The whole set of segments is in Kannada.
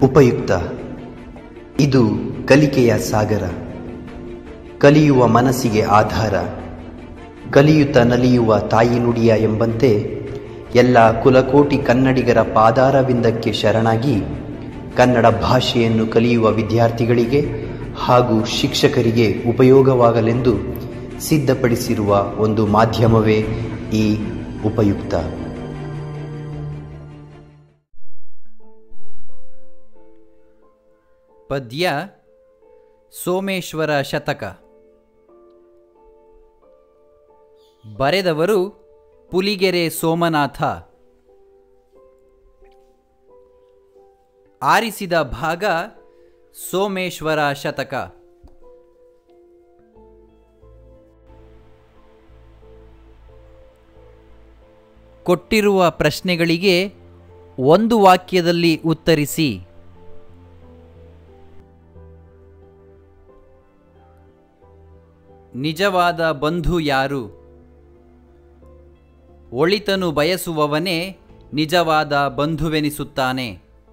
ಉಪಯುಕ್ತ ಇದು ಕಲಿಕೆಯ ಸಾಗರ ಕಲಿಯುವ ಮನಸ್ಸಿಗೆ ಆಧಾರ ಕಲಿಯುತ್ತ ನಲಿಯುವ ತಾಯಿ ನುಡಿಯ ಎಂಬಂತೆ ಎಲ್ಲ ಕುಲಕೋಟಿ ಕನ್ನಡಿಗರ ಪಾದಾರವಿಂದಕ್ಕೆ ಶರಣಾಗಿ ಕನ್ನಡ ಭಾಷೆಯನ್ನು ಕಲಿಯುವ ವಿದ್ಯಾರ್ಥಿಗಳಿಗೆ ಹಾಗೂ ಶಿಕ್ಷಕರಿಗೆ ಉಪಯೋಗವಾಗಲೆಂದು ಸಿದ್ಧಪಡಿಸಿರುವ ಒಂದು ಮಾಧ್ಯಮವೇ ಈ ಉಪಯುಕ್ತ ಪದ್ಯ ಸೋಮೇಶ್ವರ ಶತಕ ಬರೆದವರು ಪುಲಿಗೆರೆ ಸೋಮನಾಥ ಆರಿಸಿದ ಭಾಗ ಸೋಮೇಶ್ವರ ಶತಕ ಕೊಟ್ಟಿರುವ ಪ್ರಶ್ನೆಗಳಿಗೆ ಒಂದು ವಾಕ್ಯದಲ್ಲಿ ಉತ್ತರಿಸಿ ನಿಜವಾದ ಬಂಧು ಯಾರು ಒಳಿತನು ಬಯಸುವವನೇ ನಿಜವಾದ ಬಂಧುವೆನಿಸುತ್ತಾನೆ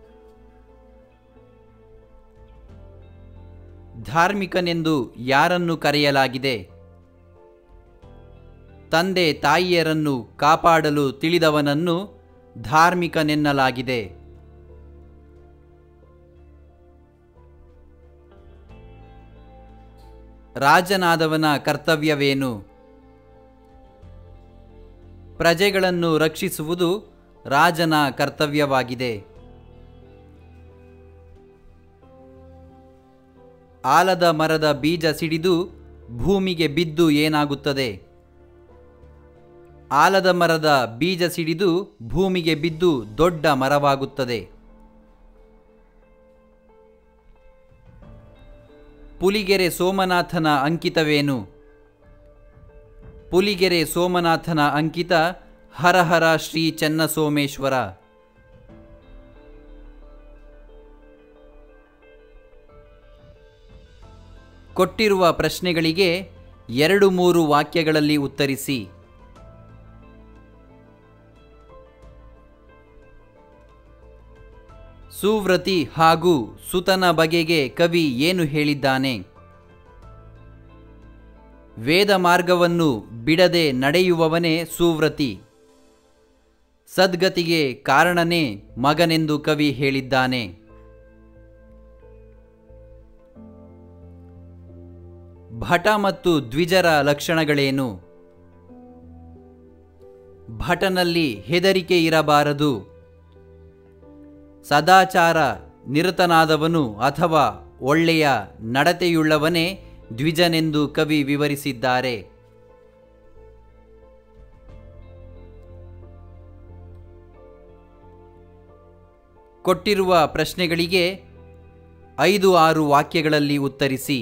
ಧಾರ್ಮಿಕನೆಂದು ಯಾರನ್ನು ಕರೆಯಲಾಗಿದೆ ತಂದೆ ತಾಯಿಯರನ್ನು ಕಾಪಾಡಲು ತಿಳಿದವನನ್ನು ಧಾರ್ಮಿಕನೆನ್ನಲಾಗಿದೆ ರಾಜನಾದವನ ಕರ್ತವ್ಯವೇನು ಪ್ರಜೆಗಳನ್ನು ರಕ್ಷಿಸುವುದು ರಾಜನ ಕರ್ತವ್ಯವಾಗಿದೆ ಆಲದ ಮರದ ಬೀಜ ಸಿಡಿದು ಭೂಮಿಗೆ ಬಿದ್ದು ಏನಾಗುತ್ತದೆ ಆಲದ ಮರದ ಬೀಜ ಸಿಡಿದು ಭೂಮಿಗೆ ಬಿದ್ದು ದೊಡ್ಡ ಮರವಾಗುತ್ತದೆ ಪುಲಿಗೆರೆ ಸೋಮನಾಥನ ಅಂಕಿತವೇನು ಪುಲಿಗೆರೆ ಸೋಮನಾಥನ ಅಂಕಿತ ಹರಹರ ಶ್ರೀ ಚೆನ್ನಸೋಮೇಶ್ವರ ಕೊಟ್ಟಿರುವ ಪ್ರಶ್ನೆಗಳಿಗೆ ಎರಡು ಮೂರು ವಾಕ್ಯಗಳಲ್ಲಿ ಉತ್ತರಿಸಿ ಸುವ್ರತಿ ಹಾಗೂ ಸುತನ ಬಗೆಗೆ ಕವಿ ಏನು ಹೇಳಿದ್ದಾನೆ ವೇದ ಮಾರ್ಗವನ್ನು ಬಿಡದೆ ನಡೆಯುವವನೇ ಸುವ್ರತಿ ಸದ್ಗತಿಗೆ ಕಾರಣನೇ ಮಗನೆಂದು ಕವಿ ಹೇಳಿದ್ದಾನೆ ಭಟ ಮತ್ತು ದ್ವಿಜರ ಲಕ್ಷಣಗಳೇನು ಭಟನಲ್ಲಿ ಹೆದರಿಕೆ ಇರಬಾರದು ಸದಾಚಾರ ನಿರತನಾದವನು ಅಥವಾ ಒಳ್ಳೆಯ ನಡತೆಯುಳ್ಳವನೇ ದ್ವಿಜನೆಂದು ಕವಿ ವಿವರಿಸಿದ್ದಾರೆ ಕೊಟ್ಟಿರುವ ಪ್ರಶ್ನೆಗಳಿಗೆ ಐದು ಆರು ವಾಕ್ಯಗಳಲ್ಲಿ ಉತ್ತರಿಸಿ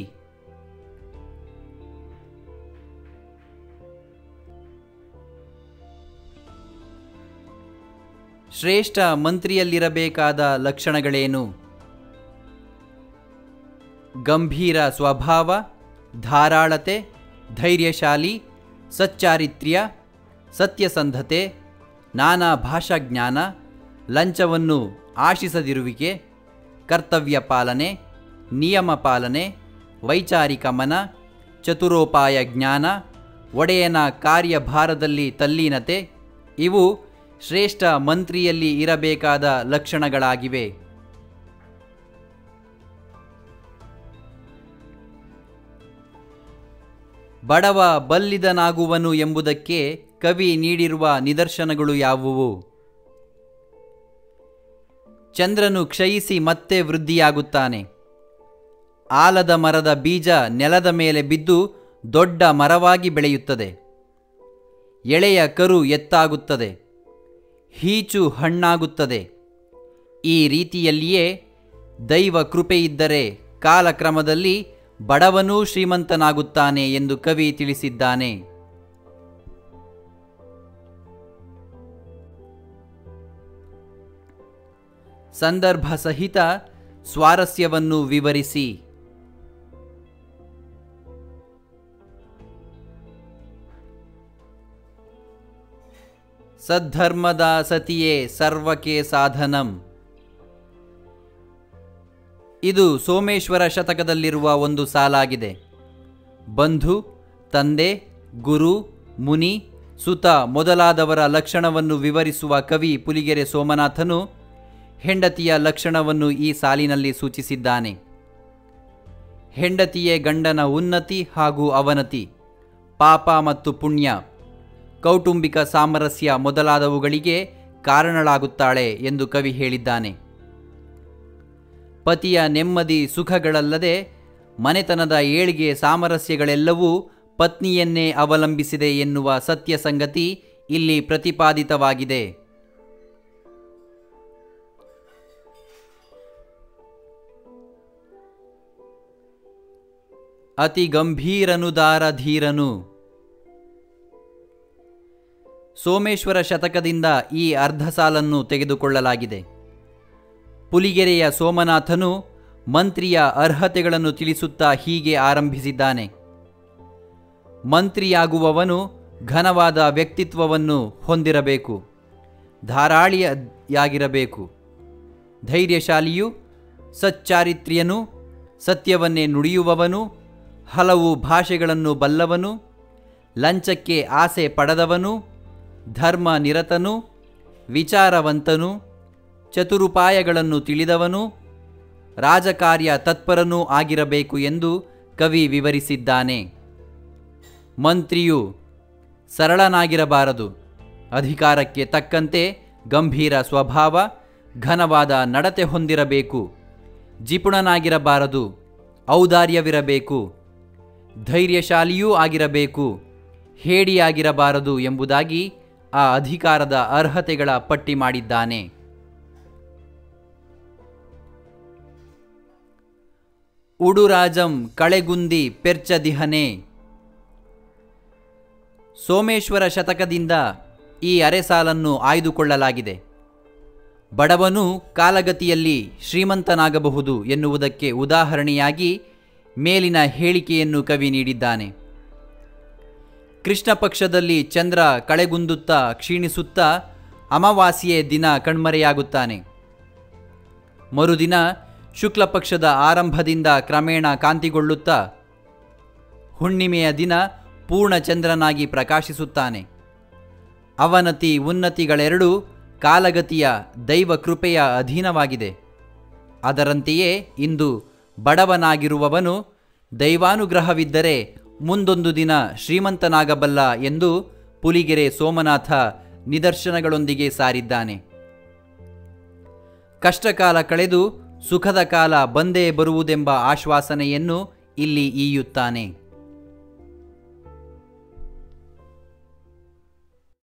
ಶ್ರೇಷ್ಠ ಮಂತ್ರಿಯಲ್ಲಿರಬೇಕಾದ ಲಕ್ಷಣಗಳೇನು ಗಂಭೀರ ಸ್ವಭಾವ ಧಾರಾಳತೆ ಧೈರ್ಯಶಾಲಿ ಸಚ್ಚಾರಿತ್ರ್ಯ ಸತ್ಯಸಂಧತೆ ನಾನಾ ಭಾಷಾಜ್ಞಾನ ಲಂಚವನ್ನು ಆಶಿಸದಿರುವಿಕೆ ಕರ್ತವ್ಯ ಪಾಲನೆ ನಿಯಮ ಪಾಲನೆ ವೈಚಾರಿಕ ಮನ ಚತುರೋಪಾಯ ಜ್ಞಾನ ಒಡೆಯನ ಕಾರ್ಯಭಾರದಲ್ಲಿ ತಲ್ಲೀನತೆ ಇವು ಶ್ರೇಷ್ಠ ಮಂತ್ರಿಯಲ್ಲಿ ಇರಬೇಕಾದ ಲಕ್ಷಣಗಳಾಗಿವೆ ಬಡವ ಬಲ್ಲಿದನಾಗುವನು ಎಂಬುದಕ್ಕೆ ಕವಿ ನೀಡಿರುವ ನಿದರ್ಶನಗಳು ಯಾವುವು ಚಂದ್ರನು ಕ್ಷಯಿಸಿ ಮತ್ತೆ ವೃದ್ಧಿಯಾಗುತ್ತಾನೆ ಆಲದ ಮರದ ಬೀಜ ನೆಲದ ಮೇಲೆ ಬಿದ್ದು ದೊಡ್ಡ ಮರವಾಗಿ ಬೆಳೆಯುತ್ತದೆ ಎಳೆಯ ಕರು ಎತ್ತಾಗುತ್ತದೆ ಹೀಚು ಹಣ್ಣಾಗುತ್ತದೆ ಈ ರೀತಿಯಲ್ಲಿಯೇ ದೈವ ಕೃಪೆಯಿದ್ದರೆ ಕಾಲಕ್ರಮದಲ್ಲಿ ಬಡವನೂ ಶ್ರೀಮಂತನಾಗುತ್ತಾನೆ ಎಂದು ಕವಿ ತಿಳಿಸಿದ್ದಾನೆ ಸಂದರ್ಭ ಸಹಿತ ಸ್ವಾರಸ್ಯವನ್ನು ವಿವರಿಸಿ ಸದ್ಧರ್ಮದ ಸತಿಯೇ ಸರ್ವಕ್ಕೆ ಸಾಧನಂ ಇದು ಸೋಮೇಶ್ವರ ಶತಕದಲ್ಲಿರುವ ಒಂದು ಸಾಲಾಗಿದೆ ಬಂಧು ತಂದೆ ಗುರು ಮುನಿ ಸುತ ಮೊದಲಾದವರ ಲಕ್ಷಣವನ್ನು ವಿವರಿಸುವ ಕವಿ ಪುಲಿಗೆರೆ ಸೋಮನಾಥನು ಹೆಂಡತಿಯ ಲಕ್ಷಣವನ್ನು ಈ ಸಾಲಿನಲ್ಲಿ ಸೂಚಿಸಿದ್ದಾನೆ ಹೆಂಡತಿಯೇ ಗಂಡನ ಉನ್ನತಿ ಹಾಗೂ ಅವನತಿ ಪಾಪ ಮತ್ತು ಪುಣ್ಯ ಕೌಟುಂಬಿಕ ಸಾಮರಸ್ಯ ಮೊದಲಾದವುಗಳಿಗೆ ಕಾರಣಳಾಗುತ್ತಾಳೆ ಎಂದು ಕವಿ ಹೇಳಿದ್ದಾನೆ ಪತಿಯ ನೆಮ್ಮದಿ ಸುಖಗಳಲ್ಲದೆ ಮನೆತನದ ಏಳಿಗೆ ಸಾಮರಸ್ಯಗಳೆಲ್ಲವೂ ಪತ್ನಿಯನ್ನೇ ಅವಲಂಬಿಸಿದೆ ಎನ್ನುವ ಸತ್ಯ ಸಂಗತಿ ಇಲ್ಲಿ ಪ್ರತಿಪಾದಿತವಾಗಿದೆ ಅತಿ ಗಂಭೀರನುದಾರ ಧೀರನು ಸೋಮೇಶ್ವರ ಶತಕದಿಂದ ಈ ಅರ್ಧ ಸಾಲನ್ನು ತೆಗೆದುಕೊಳ್ಳಲಾಗಿದೆ ಪುಲಿಗೆರೆಯ ಸೋಮನಾಥನು ಮಂತ್ರಿಯ ಅರ್ಹತೆಗಳನ್ನು ತಿಳಿಸುತ್ತಾ ಹೀಗೆ ಆರಂಭಿಸಿದ್ದಾನೆ ಮಂತ್ರಿಯಾಗುವವನು ಘನವಾದ ವ್ಯಕ್ತಿತ್ವವನ್ನು ಹೊಂದಿರಬೇಕು ಧಾರಾಳಿಯಾಗಿರಬೇಕು ಧೈರ್ಯಶಾಲಿಯು ಸಚ್ಚಾರಿತ್ರ್ಯನು ಸತ್ಯವನ್ನೇ ನುಡಿಯುವವನು ಹಲವು ಭಾಷೆಗಳನ್ನು ಬಲ್ಲವನು ಲಂಚಕ್ಕೆ ಆಸೆ ಪಡೆದವನು ಧರ್ಮ ನಿರತನು ವಿಚಾರವಂತನು ಚತುರುಪಾಯಗಳನ್ನು ತಿಳಿದವನು ರಾಜಕಾರ್ಯ ತತ್ಪರನೂ ಆಗಿರಬೇಕು ಎಂದು ಕವಿ ವಿವರಿಸಿದ್ದಾನೆ ಮಂತ್ರಿಯು ಸರಳನಾಗಿರಬಾರದು ಅಧಿಕಾರಕ್ಕೆ ತಕ್ಕಂತೆ ಗಂಭೀರ ಸ್ವಭಾವ ಘನವಾದ ನಡತೆ ಹೊಂದಿರಬೇಕು ಜಿಪುಣನಾಗಿರಬಾರದು ಔದಾರ್ಯವಿರಬೇಕು ಧೈರ್ಯಶಾಲಿಯೂ ಆಗಿರಬೇಕು ಹೇಡಿಯಾಗಿರಬಾರದು ಎಂಬುದಾಗಿ ಆ ಅಧಿಕಾರದ ಅರ್ಹತೆಗಳ ಪಟ್ಟಿ ಮಾಡಿದ್ದಾನೆ ಉಡುರಾಜಂ ಕಳೆಗುಂದಿ ಪೆರ್ಚದಿಹನೆ ಸೋಮೇಶ್ವರ ಶತಕದಿಂದ ಈ ಅರೆಸಾಲನ್ನು ಆಯ್ದುಕೊಳ್ಳಲಾಗಿದೆ ಬಡವನು ಕಾಲಗತಿಯಲ್ಲಿ ಶ್ರೀಮಂತನಾಗಬಹುದು ಎನ್ನುವುದಕ್ಕೆ ಉದಾಹರಣೆಯಾಗಿ ಮೇಲಿನ ಹೇಳಿಕೆಯನ್ನು ಕವಿ ನೀಡಿದ್ದಾನೆ ಕೃಷ್ಣ ಪಕ್ಷದಲ್ಲಿ ಚಂದ್ರ ಕಳೆಗುಂದುತ್ತಾ ಕ್ಷೀಣಿಸುತ್ತಾ ಅಮಾವಾಸ್ಯೆ ದಿನ ಕಣ್ಮರೆಯಾಗುತ್ತಾನೆ ಮರುದಿನ ಶುಕ್ಲ ಪಕ್ಷದ ಆರಂಭದಿಂದ ಕ್ರಮೇಣ ಕಾಂತಿಗೊಳ್ಳುತ್ತಾ ಹುಣ್ಣಿಮೆಯ ದಿನ ಪೂರ್ಣಚಂದ್ರನಾಗಿ ಪ್ರಕಾಶಿಸುತ್ತಾನೆ ಅವನತಿ ಉನ್ನತಿಗಳೆರಡೂ ಕಾಲಗತಿಯ ದೈವ ಕೃಪೆಯ ಅಧೀನವಾಗಿದೆ ಅದರಂತೆಯೇ ಇಂದು ಬಡವನಾಗಿರುವವನು ದೈವಾನುಗ್ರಹವಿದ್ದರೆ ಮುಂದೊಂದು ದಿನ ಶ್ರೀಮಂತನಾಗಬಲ್ಲ ಎಂದು ಪುಲಿಗೆರೆ ಸೋಮನಾಥ ನಿದರ್ಶನಗಳೊಂದಿಗೆ ಸಾರಿದ್ದಾನೆ ಕಷ್ಟಕಾಲ ಕಳೆದು ಸುಖದ ಕಾಲ ಬಂದೇ ಬರುವುದೆಂಬ ಆಶ್ವಾಸನೆಯನ್ನು ಇಲ್ಲಿ ಈಯುತ್ತಾನೆ